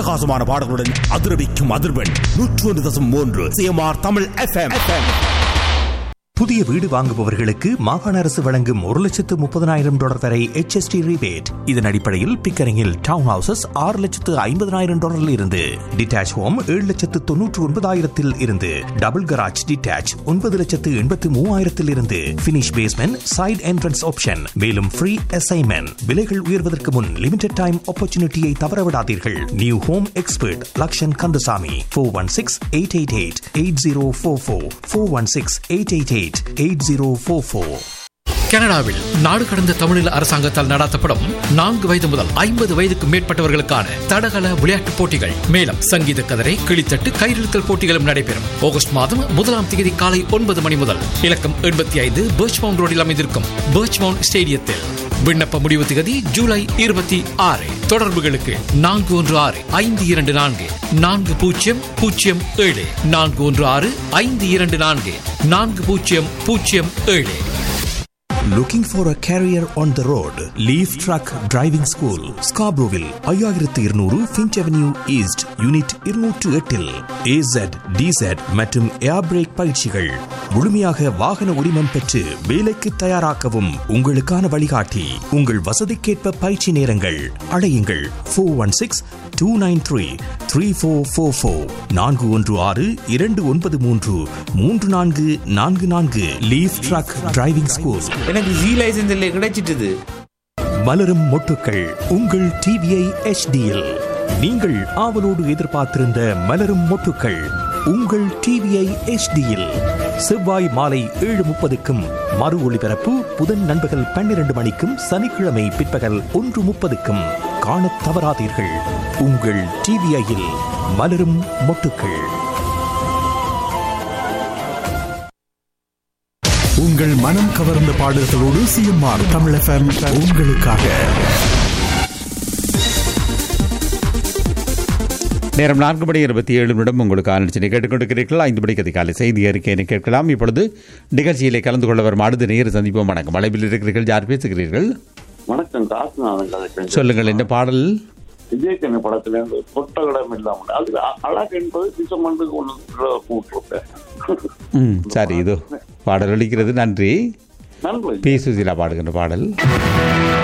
அட்டகாசமான பாடல்களுடன் அதிரவிக்கும் அதிர்வெண் நூற்று ஒன்று தசம் மூன்று சிஎம்ஆர் தமிழ் எஃப்எம் புதிய வீடு வாங்குபவர்களுக்கு மாகாண அரசு வழங்கும் ஒரு லட்சத்து முப்பதனாயிரம் டாலர் வரை HST rebate இதன் அடிப்படையில் பிக்கரிங்கில் டவுன் ஹவுசஸ் ஆறு லட்சத்து ஐம்பதனாயிரம் டாலரில் இருந்து டிட்டாச் ஹோம் ஏழு லட்சத்து தொன்னூற்று ஒன்பதாயிரத்தில் இருந்து டபுள் கராஜ் டிட்டாச் ஒன்பது லட்சத்து எண்பத்து மூவாயிரத்தில் இருந்து finish basement side entrance option மேலும் ஃப்ரீ அசைன்மெண்ட் விலைகள் உயர்வதற்கு முன் லிமிடெட் டைம் ஆப்பர்ச்சுனிட்டியை தவறவிடாதீர்கள் new home expert Lakshan Kandasamy four one six eight eight eight eight zero four four four one six eight eight eight eight zero four four கனடாவில் நாடு கடந்த தமிழில் அரசாங்கத்தால் நடாத்தப்படும் நான்கு வயது முதல் ஐம்பது வயதுக்கு மேற்பட்டவர்களுக்கான தடகள விளையாட்டுப் போட்டிகள் மேலும் சங்கீத கதரை கிளித்தட்டு கயிறிழுத்தல் போட்டிகளும் நடைபெறும் ஆகஸ்ட் மாதம் முதலாம் தேதி காலை ஒன்பது மணி முதல் இலக்கம் எண்பத்தி ஐந்து பர்ச்மவுண்ட் ரோடில் அமைந்திருக்கும் பர்ச்மவுண்ட் ஸ்டேடியத்தில் விண்ணப்ப முடிவு திகதி ஜூலை இருபத்தி ஆறு தொடர்புகளுக்கு நான்கு ஒன்று ஆறு ஐந்து இரண்டு நான்கு நான்கு பூஜ்ஜியம் பூஜ்ஜியம் ஏழு நான்கு ஒன்று ஆறு ஐந்து இரண்டு நான்கு நான்கு பூஜ்ஜியம் பூஜ்ஜியம் ஏழு Looking for a career on the road? Leaf Truck Driving School, Scarboroughville, ஐயாயிரத்து இருநூறு ஃபின்ச் அவென்யூ ஈஸ்ட் யூனிட் இருநூற்று எட்டில் ஏசட் டிசட் மற்றும் ஏர் பிரேக் பயிற்சிகள் முழுமையாக வாகன உரிமம் பெற்று வேலைக்கு தயாராக்கவும் உங்களுக்கான வழிகாட்டி உங்கள் வசதிக்கேற்ப பயிற்சி நேரங்கள் அழையுங்கள் four one six two nine three three four four four நான்கு ஒன்று ஆறு இரண்டு ஒன்பது மூன்று மூன்று நான்கு நான்கு நான்கு லீஃப் ட்ரக் டிரைவிங் ஸ்கூல் எனக்கு ஜி லைசன்ஸ் இல்லை கிடைச்சிட்டுது மலரும் மொட்டுக்கள் உங்கள் டிவிஐ எச்டியில் நீங்கள் ஆவலோடு எதிர்பார்த்திருந்த மலரும் மொட்டுக்கள் உங்கள் டிவிஐ எச்டியில் செவ்வாய் மாலை ஏழு முப்பதுக்கும் மறு ஒளிபரப்பு புதன் நண்பகல் பன்னிரண்டு மணிக்கும் சனிக்கிழமை பிற்பகல் ஒன்று முப்பதுக்கும் காணத் தவறாதீர்கள் உங்கள் டிவிஐயில் மலரும் மொட்டுக்கள் உங்கள் மனம் கவர்ந்த பாடல்களோடு சிஎம்ஆர் தமிழ் எஃப்எம் உங்களுக்காக நேரம் நான்கு மணி இருபத்தி ஏழு நிமிடம் உங்களுக்கு ஆலோசனை கேட்டுக்கொண்டிருக்கிறீர்கள் ஐந்து மணிக்கு அதிகாலை செய்தி அறிக்கையை கேட்கலாம் இப்பொழுது நிகழ்ச்சியிலே கலந்து கொள்ள வரும் அடுத்த நேர சந்திப்போம் வணக்கம் அழைப்பில் இருக்கிறீர்கள் யார் பேசுகிறீர்கள் வணக்கம் காசுநாதன் கதை சொல்லுங்கள் என்ன பாடல் விஜயகண்ண படத்துல இருந்து கொட்டகடம் இல்லாமல் அதுல அ- அழகு என்பது டிசம்பருக்கு ஒன்று கூட்டிருப்பேன் ம் சரி இது பாடல் ஒலிக்கிறது நன்றி நன்றி பி சுசீலா பாடுகின்ற பாடல்